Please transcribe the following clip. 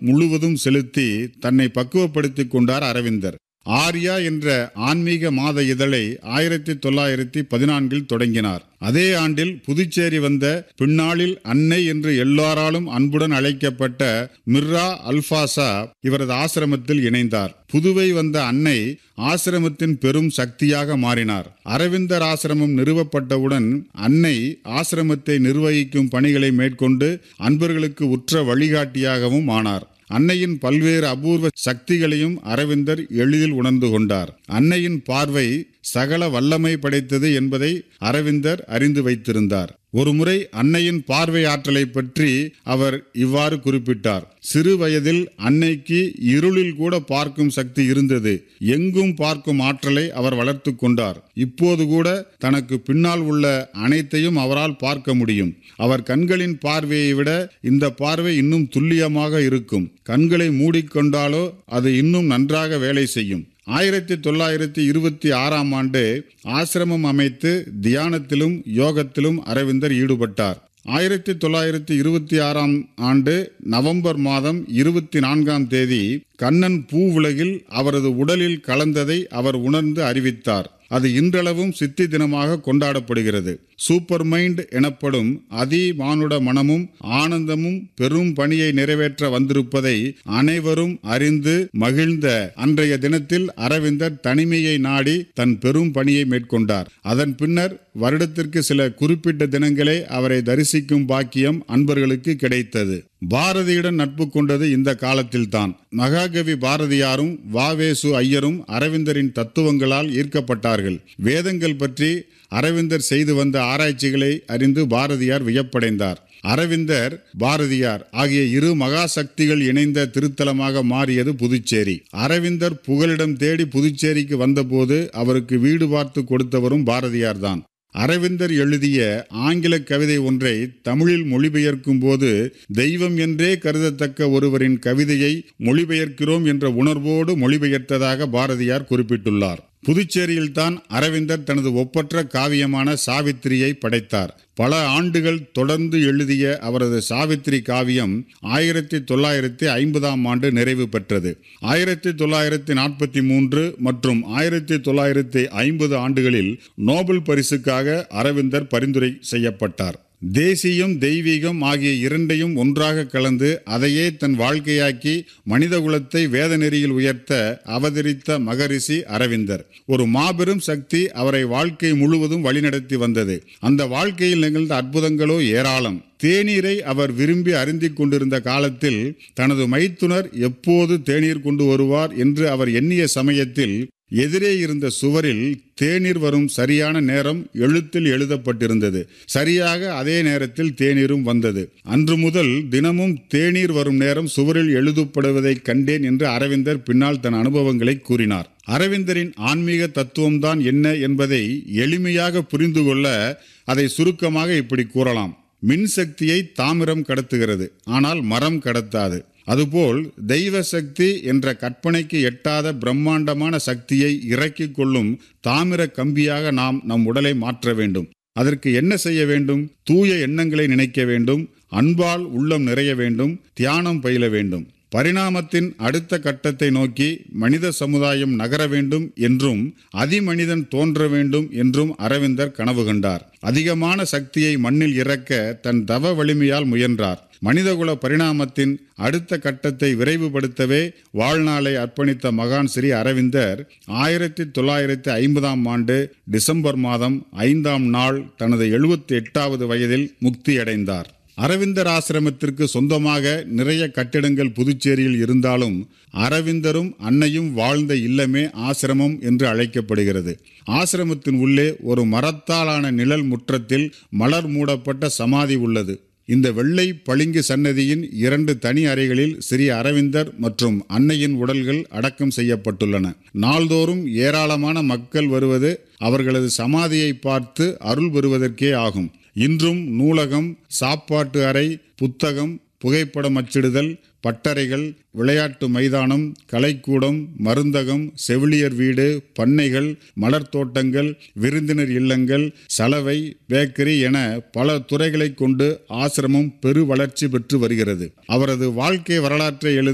முழுவதும் செலுத்தி தன்னை பக்குவப்படுத்திக் கொண்டார் அரவிந்தர் ஆர்யா என்ற ஆன்மீக மாத இதழை ஆயிரத்தி தொள்ளாயிரத்தி பதினான்கில் தொடங்கினார் அதே ஆண்டில் புதுச்சேரி வந்த பின்னாளில் அன்னை என்று எல்லாராலும் அன்புடன் அழைக்கப்பட்ட மிர்ரா அல்பாசா இவரது ஆசிரமத்தில் இணைந்தார் புதுவை வந்த அன்னை ஆசிரமத்தின் பெரும் சக்தியாக மாறினார் அரவிந்தர் ஆசிரமம் நிறுவப்பட்டவுடன் அன்னை ஆசிரமத்தை நிர்வகிக்கும் பணிகளை மேற்கொண்டு அன்பர்களுக்கு உற்ற வழிகாட்டியாகவும் ஆனார் அன்னையின் பல்வேறு அபூர்வ சக்திகளையும் அரவிந்தர் எளிதில் உணர்ந்து கொண்டார் அன்னையின் பார்வை சகல வல்லமை படைத்தது என்பதை அரவிந்தர் அறிந்து வைத்திருந்தார் ஒருமுறை அன்னையின் பார்வை ஆற்றலை பற்றி அவர் இவ்வாறு குறிப்பிட்டார் சிறு வயதில் அன்னைக்கு இருளில் கூட பார்க்கும் சக்தி இருந்தது எங்கும் பார்க்கும் ஆற்றலை அவர் வளர்த்து கொண்டார் இப்போது கூட தனக்கு பின்னால் உள்ள அனைத்தையும் அவரால் பார்க்க முடியும் அவர் கண்களின் பார்வையை விட இந்த பார்வை இன்னும் துல்லியமாக இருக்கும் கண்களை மூடிக்கொண்டாலோ அது இன்னும் நன்றாக வேலை செய்யும் ஆயிரத்தி தொள்ளாயிரத்தி இருபத்தி ஆறாம் ஆண்டு ஆசிரமம் அமைத்து தியானத்திலும் யோகத்திலும் அரவிந்தர் ஈடுபட்டார் ஆயிரத்தி தொள்ளாயிரத்தி இருபத்தி ஆறாம் ஆண்டு நவம்பர் மாதம் இருபத்தி நான்காம் தேதி கண்ணன் பூவுலகில் அவரது உடலில் கலந்ததை அவர் உணர்ந்து அறிவித்தார் அது இன்றளவும் சித்தி தினமாக கொண்டாடப்படுகிறது சூப்பர் மைண்ட் எனப்படும் அதி மானுட மனமும் ஆனந்தமும் பெரும் பணியை நிறைவேற்ற வந்திருப்பதை அனைவரும் அறிந்து மகிழ்ந்த அன்றைய தினத்தில் அரவிந்தர் தனிமையை நாடி தன் பெரும் பணியை மேற்கொண்டார் அதன் பின்னர் வருடத்திற்கு சில குறிப்பிட்ட தினங்களே அவரை தரிசிக்கும் பாக்கியம் அன்பர்களுக்கு கிடைத்தது பாரதியுடன் நட்பு கொண்டது இந்த காலத்தில்தான் மகாகவி பாரதியாரும் வாவேசு ஐயரும் அரவிந்தரின் தத்துவங்களால் ஈர்க்கப்பட்டார்கள் வேதங்கள் பற்றி அரவிந்தர் செய்து வந்த ஆராய்ச்சிகளை அறிந்து பாரதியார் வியப்படைந்தார் அரவிந்தர் பாரதியார் ஆகிய இரு மகா சக்திகள் இணைந்த திருத்தலமாக மாறியது புதுச்சேரி அரவிந்தர் புகலிடம் தேடி புதுச்சேரிக்கு வந்தபோது அவருக்கு வீடு பார்த்து கொடுத்தவரும் பாரதியார்தான் அரவிந்தர் எழுதிய ஆங்கில கவிதை ஒன்றை தமிழில் மொழிபெயர்க்கும் போது தெய்வம் என்றே கருதத்தக்க ஒருவரின் கவிதையை மொழிபெயர்க்கிறோம் என்ற உணர்வோடு மொழிபெயர்த்ததாக பாரதியார் குறிப்பிட்டுள்ளார் புதுச்சேரியில்தான் அரவிந்தர் தனது ஒப்பற்ற காவியமான சாவித்திரியை படைத்தார் பல ஆண்டுகள் தொடர்ந்து எழுதிய அவரது சாவித்திரி காவியம் ஆயிரத்தி தொள்ளாயிரத்தி ஐம்பதாம் ஆண்டு நிறைவு பெற்றது ஆயிரத்தி தொள்ளாயிரத்தி நாற்பத்தி மூன்று மற்றும் ஆயிரத்தி தொள்ளாயிரத்தி ஐம்பது ஆண்டுகளில் நோபல் பரிசுக்காக அரவிந்தர் பரிந்துரை செய்யப்பட்டார் தேசியம் தெய்வீகம் ஆகிய இரண்டையும் ஒன்றாக கலந்து அதையே தன் வாழ்க்கையாக்கி மனிதகுலத்தை வேத நெறியில் உயர்த்த அவதரித்த மகரிஷி அரவிந்தர் ஒரு மாபெரும் சக்தி அவரை வாழ்க்கை முழுவதும் வழிநடத்தி வந்தது அந்த வாழ்க்கையில் நிகழ்ந்த அற்புதங்களோ ஏராளம் தேநீரை அவர் விரும்பி அருந்திக் கொண்டிருந்த காலத்தில் தனது மைத்துனர் எப்போது தேநீர் கொண்டு வருவார் என்று அவர் எண்ணிய சமயத்தில் எதிரே இருந்த சுவரில் தேநீர் வரும் சரியான நேரம் எழுத்தில் எழுதப்பட்டிருந்தது சரியாக அதே நேரத்தில் தேநீரும் வந்தது அன்று முதல் தினமும் தேநீர் வரும் நேரம் சுவரில் எழுதப்படுவதைக் கண்டேன் என்று அரவிந்தர் பின்னால் தன் அனுபவங்களை கூறினார் அரவிந்தரின் ஆன்மீக தத்துவம்தான் என்ன என்பதை எளிமையாக புரிந்து கொள்ள அதை சுருக்கமாக இப்படி கூறலாம் மின்சக்தியை தாமிரம் கடத்துகிறது ஆனால் மரம் கடத்தாது அதுபோல் தெய்வ சக்தி என்ற கற்பனைக்கு எட்டாத பிரம்மாண்டமான சக்தியை இறக்கிக் கொள்ளும் தாமிர கம்பியாக நாம் நம் உடலை மாற்ற வேண்டும் அதற்கு என்ன செய்ய வேண்டும் தூய எண்ணங்களை நினைக்க வேண்டும் அன்பால் உள்ளம் நிறைய வேண்டும் தியானம் பயில வேண்டும் பரிணாமத்தின் அடுத்த கட்டத்தை நோக்கி மனித சமுதாயம் நகர வேண்டும் என்றும் அதிமனிதன் தோன்ற வேண்டும் என்றும் அரவிந்தர் கனவு கண்டார் அதிகமான சக்தியை மண்ணில் இறக்க தன் தவ வலிமையால் முயன்றார் மனிதகுல பரிணாமத்தின் அடுத்த கட்டத்தை விரைவுபடுத்தவே வாழ்நாளை அர்ப்பணித்த மகான் ஸ்ரீ அரவிந்தர் ஆயிரத்தி தொள்ளாயிரத்தி ஐம்பதாம் ஆண்டு டிசம்பர் மாதம் ஐந்தாம் நாள் தனது எழுபத்தி எட்டாவது வயதில் முக்தியடைந்தார் அரவிந்தர் ஆசிரமத்திற்கு சொந்தமாக நிறைய கட்டிடங்கள் புதுச்சேரியில் இருந்தாலும் அரவிந்தரும் அன்னையும் வாழ்ந்த இல்லமே ஆசிரமம் என்று அழைக்கப்படுகிறது ஆசிரமத்தின் உள்ளே ஒரு மரத்தாலான நிழல் முற்றத்தில் மலர் மூடப்பட்ட சமாதி உள்ளது இந்த வெள்ளை பளிங்கு சன்னதியின் இரண்டு தனி அறைகளில் ஸ்ரீ அரவிந்தர் மற்றும் அன்னையின் உடல்கள் அடக்கம் செய்யப்பட்டுள்ளன நாள்தோறும் ஏராளமான மக்கள் வருவது அவர்களது சமாதியை பார்த்து அருள் பெறுவதற்கே ஆகும் இன்றும் நூலகம் சாப்பாட்டு அறை புத்தகம் புகைப்படம் அச்சிடுதல் பட்டறைகள் விளையாட்டு மைதானம் கலைக்கூடம் மருந்தகம் செவிலியர் வீடு பண்ணைகள் மலர் தோட்டங்கள் விருந்தினர் இல்லங்கள் சலவை பேக்கரி என பல துறைகளை கொண்டு ஆசிரமம் பெரு வளர்ச்சி பெற்று வருகிறது அவரது வாழ்க்கை வரலாற்றை எழுத